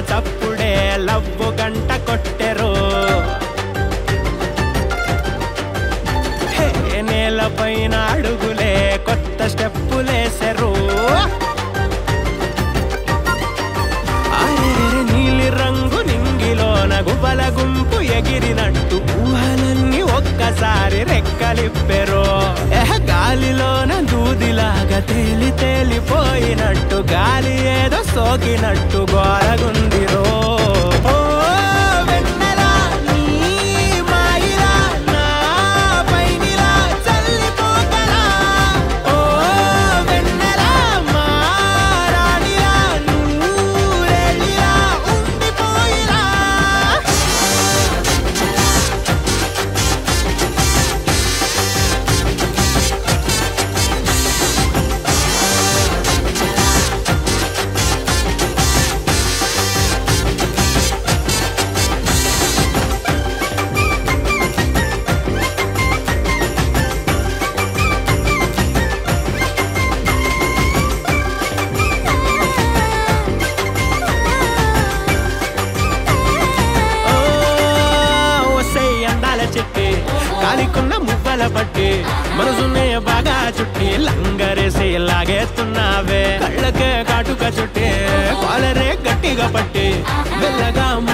చప్పుడే love గంట కొట్టెరు హే, నేలపైన అడుగులే కొత్త స్టెప్పులేసెరు అరెరెరె నీలి రంగు నింగిలోన గుబల గుంపు ఎగిరినట్టు ఊహలన్నీ ఒక్కసారి రెక్కలిప్పెరు ఎహ గాలిలోన దూదిలాగా తేలి తేలిపోయినట్టు గాలి ఏదో సోకినట్టు గోరగుందిరో ఓ వెన్నెల నీ మాయిలా నా పైనిలా చల్లిపోకలా ఓ వెన్నెల మా రాణిలా నూరెళ్ళిలా ఉండిపోయిలా ఓ, ఓసే అందాల చెట్టి కాలికున్న మువ్వల పట్టి మనసునే బాగా చుట్టి లంగరేసి లాగేస్తున్నావే కళ్ళకే కాటుక చుట్టి కాలరే గట్టిగా పట్టి మెల్లగా